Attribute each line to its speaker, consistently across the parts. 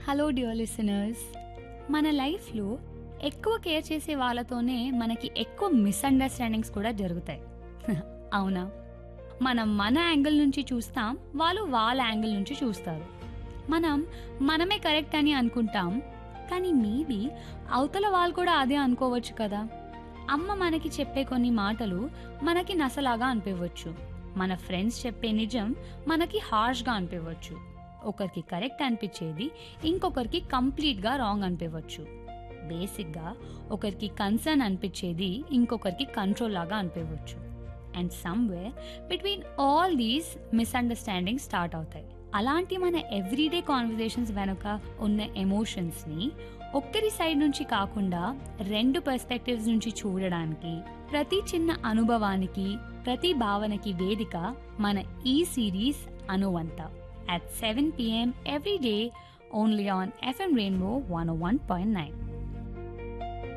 Speaker 1: Hello dear listeners మన లైఫ్లో ఎక్కువ కేర్ చేసే వాళ్ళతోనే మనకి ఎక్కువ మిస్అండర్స్టాండింగ్స్ కూడా జరుగుతాయి అవునా మనం మన యాంగిల్ నుంచి చూస్తాం వాళ్ళు వాళ్ళ యాంగిల్ నుంచి చూస్తారు మనం మనమే కరెక్ట్ అని అనుకుంటాం కానీ మేబీ అవతల వాళ్ళు కూడా అదే అనుకోవచ్చు కదా అమ్మ మనకి చెప్పే కొన్ని మాటలు మనకి నసలాగా అనిపించవచ్చు మన ఫ్రెండ్స్ చెప్పే నిజం మనకి హార్ష్గా అనిపించవచ్చు ఒకరికి కరెక్ట్ అనిపించేది ఇంకొకరికి కంప్లీట్గా రాంగ్ అనిపించవచ్చు బేసిక్గా ఒకరికి కన్సర్న్ అనిపించేది ఇంకొకరికి కంట్రోల్ లాగా అనిపించవచ్చు and somewhere between all these misunderstanding start అవుతాయి అలాంటి మన ఎవ్రీడే కాన్వర్జేషన్స్ వెనుక ఉన్న ఎమోషన్స్ని ఒక్కరి సైడ్ నుంచి కాకుండా రెండు పర్స్పెక్టివ్స్ నుంచి చూడడానికి ప్రతి చిన్న అనుభవానికి ప్రతి భావనకి వేదిక మన ఈ సిరీస్ అనువంత at 7 p.m. every day only on FM Rainbow 101.9.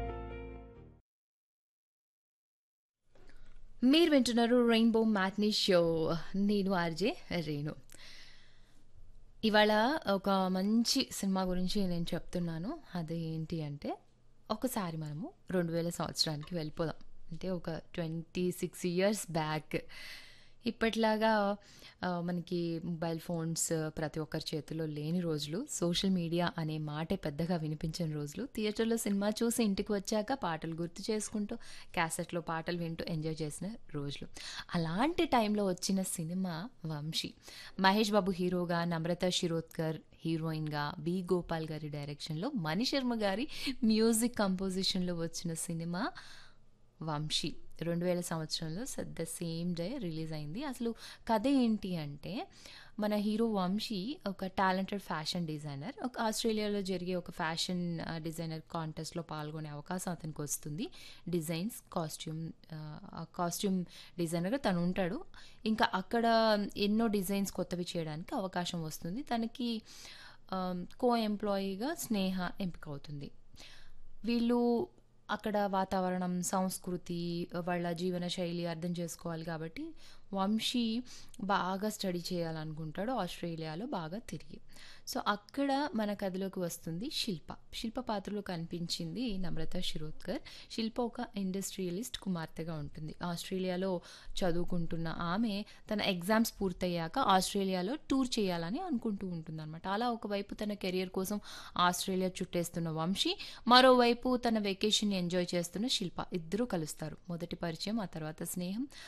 Speaker 2: మీరు వింటున్నారు రెయిన్బో మ్యాట్నీ షో నేను ఆర్జే రేణు ఇవాళ ఒక మంచి సినిమా గురించి నేను చెప్తున్నాను అది ఏంటి అంటే ఒకసారి మనము రెండు వేల సంవత్సరానికి వెళ్ళిపోదాం అంటే ఒక ట్వంటీ సిక్స్ ఇయర్స్ బ్యాక్ ఇప్పట్లాగా ఆ, మనకి మొబైల్ ఫోన్స్ ప్రతి ఒక్కరి చేతిలో లేని రోజులు సోషల్ మీడియా అనే మాటే పెద్దగా వినిపించని రోజులు థియేటర్లో సినిమా చూసి ఇంటికి వచ్చాక పాటలు గుర్తు చేసుకుంటూ క్యాసెట్లో పాటలు వింటూ ఎంజాయ్ చేసిన రోజులు అలాంటి టైంలో వచ్చిన సినిమా వంశీ మహేష్ బాబు హీరోగా నమ్రత శిరోద్కర్ హీరోయిన్గా బి గోపాల్ గారి డైరెక్షన్లో మణి శర్మ గారి మ్యూజిక్ కంపోజిషన్లో వచ్చిన సినిమా వంశీ రెండు వేల సంవత్సరంలో ద సేమ్ డే రిలీజ్ అయింది అసలు కథ ఏంటి అంటే మన హీరో వంశీ ఒక టాలెంటెడ్ ఫ్యాషన్ డిజైనర్ ఒక ఆస్ట్రేలియాలో జరిగే ఒక ఫ్యాషన్ డిజైనర్ కాంటెస్ట్లో పాల్గొనే అవకాశం అతనికి వస్తుంది డిజైన్స్ కాస్ట్యూమ్ కాస్ట్యూమ్ డిజైనర్గా తను ఉంటాడు ఇంకా అక్కడ ఎన్నో డిజైన్స్ కొత్తవి చేయడానికి అవకాశం వస్తుంది తనకి కో ఎంప్లాయీగా స్నేహ ఎంపిక అవుతుంది వీళ్ళు అక్కడ వాతావరణం సంస్కృతి వాళ్ళ జీవన శైలి అర్థం చేసుకోవాలి కాబట్టి వంశీ బాగా స్టడీ చేయాలనుకుంటాడు ఆస్ట్రేలియాలో బాగా తిరిగి సో అక్కడ మన కథలోకి వస్తుంది శిల్ప శిల్ప పాత్రలో కనిపించింది నమ్రత శిరోద్కర్ శిల్ప ఒక ఇండస్ట్రియలిస్ట్ కుమార్తెగా ఉంటుంది ఆస్ట్రేలియాలో చదువుకుంటున్న ఆమె తన ఎగ్జామ్స్ పూర్తయ్యాక ఆస్ట్రేలియాలో టూర్ చేయాలని అనుకుంటూ ఉంటుంది అనమాట అలా ఒకవైపు తన కెరియర్ కోసం ఆస్ట్రేలియా చుట్టేస్తున్న వంశీ మరోవైపు తన వెకేషన్ ఎంజాయ్ చేస్తున్న శిల్ప ఇద్దరూ కలుస్తారు మొదటి పరిచయం ఆ తర్వాత స్నేహం